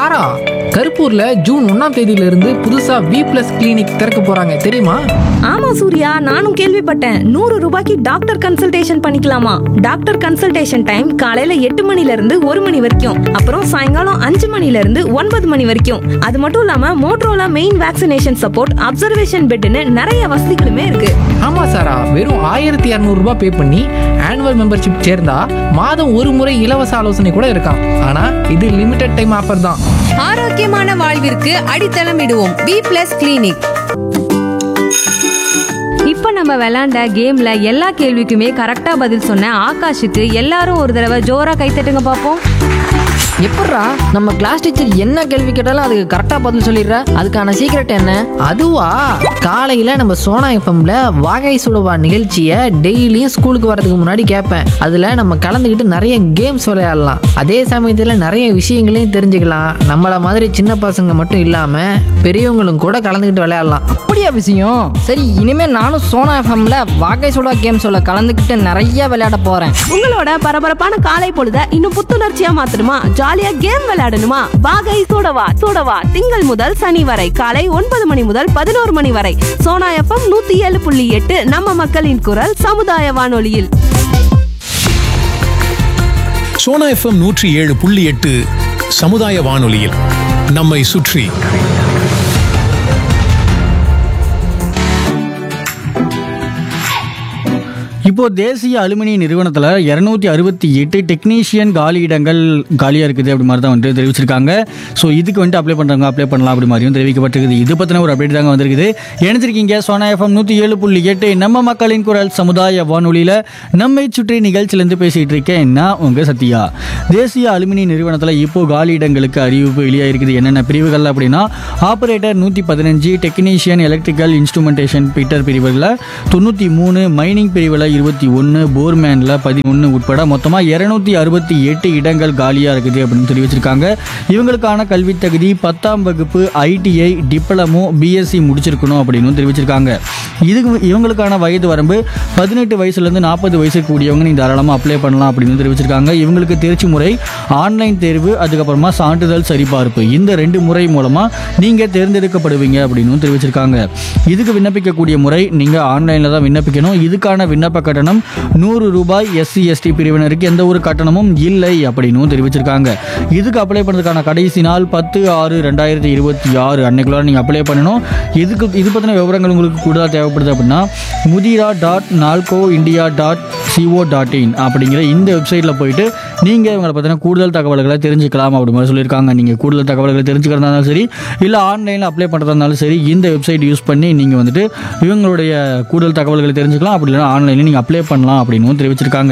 சாரா கருப்பூர்ல June ஒன்னாம் தேதியில இருந்து புதுசா வி பிளஸ் கிளினிக் திறக்க போறாங்க தெரியுமா ஆமா சூர்யா நானும் கேள்விப்பட்டேன் நூறு ரூபாய்க்கு டாக்டர் கன்சல்டேஷன் பண்ணிக்கலாமா டாக்டர் கன்சல்டேஷன் டைம் காலையில எட்டு மணில இருந்து ஒரு மணி வரைக்கும் அப்புறம் சாயங்காலம் அஞ்சு மணில இருந்து ஒன்பது மணி வரைக்கும் அது மட்டும் இல்லாம மோட்ரோலா மெயின் வேக்சினேஷன் சப்போர்ட் அப்சர்வேஷன் பெட்னு நிறைய வசதிகளுமே இருக்கு ஆமா சாரா வெறும் ஆயிரத்தி இரநூறுபா பே பண்ணி ஆனுவல் மெம்பர்ஷிப் சேர்ந்தா மாதம் ஒரு முறை இலவச ஆலோசனை கூட இருக்காம் ஆனா இது லிமிடெட் டைம் ஆஃபர் தான் ஆரோக்கியமான வாழ்விற்கு அடித்தளம் இடுவோம் பி பிளஸ் கிளினிக் இப்ப நம்ம விளையாண்ட கேம்ல எல்லா கேள்விக்குமே கரெக்டா பதில் சொன்ன ஆகாஷுக்கு எல்லாரும் ஒரு தடவை ஜோரா கைத்தட்டுங்க பாப்போம் எப்பட்றா நம்ம கிளாஸ் டீச்சர் என்ன கேள்வி கேட்டாலும் அதுக்கு கரெக்டா பதில் சொல்லிடுற அதுக்கான சீக்ரெட் என்ன அதுவா காலையில நம்ம சோனா எஃப்எம்ல வாகை சுடுவா நிகழ்ச்சியை டெய்லியும் ஸ்கூலுக்கு வரதுக்கு முன்னாடி கேட்பேன் அதுல நம்ம கலந்துக்கிட்டு நிறைய கேம்ஸ் விளையாடலாம் அதே சமயத்துல நிறைய விஷயங்களையும் தெரிஞ்சுக்கலாம் நம்மள மாதிரி சின்ன பசங்க மட்டும் இல்லாம பெரியவங்களும் கூட கலந்துக்கிட்டு விளையாடலாம் அப்படியா விஷயம் சரி இனிமே நானும் சோனா எஃப்எம்ல வாகை சுடா கேம் சொல்ல கலந்துக்கிட்டு நிறைய விளையாட போறேன் உங்களோட பரபரப்பான காலை பொழுத இன்னும் புத்துணர்ச்சியா மாத்தணுமா ஜாலியா கேம் விளையாடணுமா வாகை சூடவா சூடவா திங்கள் முதல் சனி வரை காலை ஒன்பது மணி முதல் பதினோரு மணி வரை சோனா எஃப்எம் நூத்தி ஏழு புள்ளி எட்டு நம்ம மக்களின் குரல் சமுதாய வானொலியில் சோனா எஃப்எம் நூற்றி ஏழு புள்ளி எட்டு சமுதாய வானொலியில் நம்மை சுற்றி இப்போ தேசிய அலுமினிய நிறுவனத்தில் இரநூத்தி அறுபத்தி எட்டு டெக்னீஷியன் காலி இடங்கள் காலியாக இருக்குது அப்படி மாதிரி தான் வந்துட்டு தெரிவிச்சிருக்காங்க ஸோ இதுக்கு வந்துட்டு அப்ளை பண்ணுறாங்க அப்ளை பண்ணலாம் அப்படி மாதிரியும் தெரிவிக்கப்பட்டிருக்குது இது பற்றின ஒரு அப்டேட் தாங்க வந்திருக்குது இணைஞ்சிருக்கீங்க சோனா எஃப்எம் நூற்றி ஏழு புள்ளி எட்டு நம்ம மக்களின் குரல் சமுதாய வானொலியில் நம்மை சுற்றி நிகழ்ச்சியிலேருந்து பேசிகிட்டு இருக்கேன் நான் உங்கள் சத்யா தேசிய அலுமினிய நிறுவனத்தில் இப்போ காலி இடங்களுக்கு அறிவிப்பு வெளியாகிருக்குது என்னென்ன பிரிவுகள் அப்படின்னா ஆப்ரேட்டர் நூற்றி பதினஞ்சு டெக்னீஷியன் எலக்ட்ரிக்கல் இன்ஸ்ட்ருமெண்டேஷன் பீட்டர் பிரிவுகளில் தொண்ணூற்றி மூணு மைனிங் பிரிவில் இருபத்தி ஒன்று போர்மேனில் பதினொன்று உட்பட மொத்தமாக இரநூத்தி அறுபத்தி எட்டு இடங்கள் காலியாக இருக்குது அப்படின்னு தெரிவிச்சிருக்காங்க இவங்களுக்கான கல்வி தகுதி பத்தாம் வகுப்பு ஐடிஐ டிப்ளமோ பிஎஸ்சி முடிச்சிருக்கணும் அப்படின்னு தெரிவிச்சிருக்காங்க இதுக்கு இவங்களுக்கான வயது வரம்பு பதினெட்டு வயசுலேருந்து நாற்பது வயசு கூடியவங்க நீ தாராளமாக அப்ளை பண்ணலாம் அப்படின்னு தெரிவிச்சிருக்காங்க இவங்களுக்கு தேர்ச்சி முறை ஆன்லைன் தேர்வு அதுக்கப்புறமா சான்றிதழ் சரிபார்ப்பு இந்த ரெண்டு முறை மூலமாக நீங்கள் தேர்ந்தெடுக்கப்படுவீங்க அப்படின்னு தெரிவிச்சிருக்காங்க இதுக்கு விண்ணப்பிக்கக்கூடிய முறை நீங்கள் ஆன்லைனில் தான் விண்ணப்பிக்கணும் இதுக்கான விண்ணப்ப கட்டணம் நூறு ரூபாய் எஸ்சி எஸ்டி பிரிவினருக்கு எந்த ஒரு கட்டணமும் இல்லை அப்படின்னு தெரிவிச்சிருக்காங்க இதுக்கு அப்ளை பண்ணுறதுக்கான கடைசி நாள் பத்து ஆறு ரெண்டாயிரத்தி இருபத்தி ஆறு அன்னைக்குள்ளார நீங்கள் அப்ளை பண்ணணும் இதுக்கு இது பற்றின விவரங்கள் உங்களுக்கு கூடுதலாக தேவைப்படுது அப்படின்னா Mudra dot Nalco India dot co dot in அப்படிங்கிற இந்த வெப்சைட்டில் போயிட்டு நீங்கள் இவங்களை பற்றின கூடுதல் தகவல்களை தெரிஞ்சுக்கலாம் அப்படி மாதிரி சொல்லியிருக்காங்க நீங்கள் கூடுதல் தகவல்களை தெரிஞ்சுக்கிறதா இருந்தாலும் சரி இல்லை ஆன்லைனில் அப்ளை பண்ணுறதா இருந்தாலும் சரி இந்த வெப்சைட் யூஸ் பண்ணி நீங்கள் வந்துட்டு இவங்களுடைய கூடுதல் தகவல்களை தெரிஞ்சுக்கலாம் அப்படி இல்லைன்னா ஆன்லைனில் நீங்கள் அப்ளை பண்ணலாம் அப்படின்னு தெரிவிச்சிருக்காங்க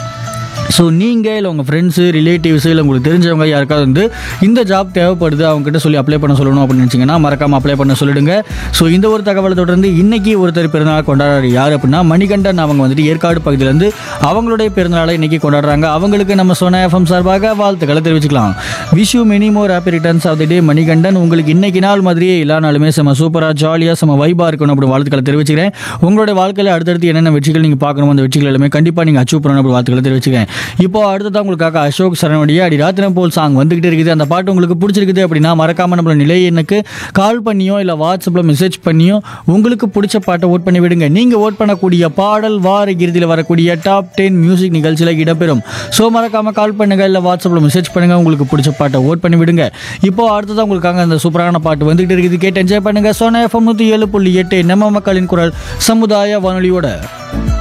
ஸோ நீங்கள் இல்லை உங்கள் ஃப்ரெண்ட்ஸு ரிலேட்டிவ்ஸு இல்லை உங்களுக்கு தெரிஞ்சவங்க யாருக்காவது வந்து இந்த ஜாப் தேவைப்படுது அவங்ககிட்ட சொல்லி அப்ளை பண்ண சொல்லணும் அப்படின்னு நினச்சிங்கன்னா மறக்காமல் அப்ளை பண்ண சொல்லிடுங்க ஸோ இந்த ஒரு தகவலை தொடர்ந்து இன்னைக்கு ஒருத்தர் பிறந்தநாள் கொண்டாடுறாரு யார் அப்படின்னா மணிகண்டன் அவங்க வந்துட்டு ஏற்காடு பகுதியிலேருந்து அவங்களுடைய பிறந்தநாளை இன்னைக்கு கொண்டாடுறாங்க அவங்களுக்கு நம்ம சோனா எஃப்எம் சார்பாக வாழ்த்துக்களை தெரிவிச்சுக்கலாம் wish you many more happy returns of the day Manikandan உங்களுக்கு இன்னைக்கு நாள் மாதிரியே எல்லா நாளுமே செம சூப்பராக ஜாலியாக செம வைபாக இருக்கணும் அப்படி வாழ்த்துக்களை தெரிவிச்சுக்கிறேன் உங்களுடைய வாழ்க்கையில் அடுத்தடுத்து என்னென்ன வெற்றிகள் நீங்கள் பார்க்கணும் அந்த வெற்றிகள் எல்லாமே கண்டிப்பாக நீங்கள் அச்சீவ் பண்ணணும் அப்படி வாழ்த்துக்களை தெரிவிச்சுக்கிறேன் இப்போ அடுத்ததான் உங்களுக்காக அசோக் சரணுடைய அடி ராத்திரம் போல் சாங் வந்துகிட்டே இருக்குது அந்த பாட்டு உங்களுக்கு பிடிச்சிருக்குது அப்படின்னா மறக்காம நம்மள நிலை எண்ணுக்கு கால் பண்ணியோ இல்லை வாட்ஸ்அப்பில் மெசேஜ் பண்ணியோ உங்களுக்கு பிடிச்ச பாட்டை ஓட் பண்ணி விடுங்க நீங்கள் ஓட் பண்ணக்கூடிய பாடல் வார இறுதியில் வரக்கூடிய டாப் டென் மியூசிக் நிகழ்ச்சியில் இடம்பெறும் ஸோ மறக்காம கால் பண்ணுங்க இல்லை வாட்ஸ்அப்பில் மெசேஜ் பண்ணுங்க உங்களுக்கு பிடிச்ச பாட்டை ஓட் பண்ணி விடுங்க இப்போ அடுத்ததான் உங்களுக்காக அந்த சூப்பரான பாட்டு வந்துகிட்டு இருக்குது கேட்டு என்ஜாய் பண்ணுங்க சோனா எஃப்எம் நூற்றி ஏழு புள்ளி எட்டு நம்ம மக்களின் குரல் சமுதாய வானொலியோட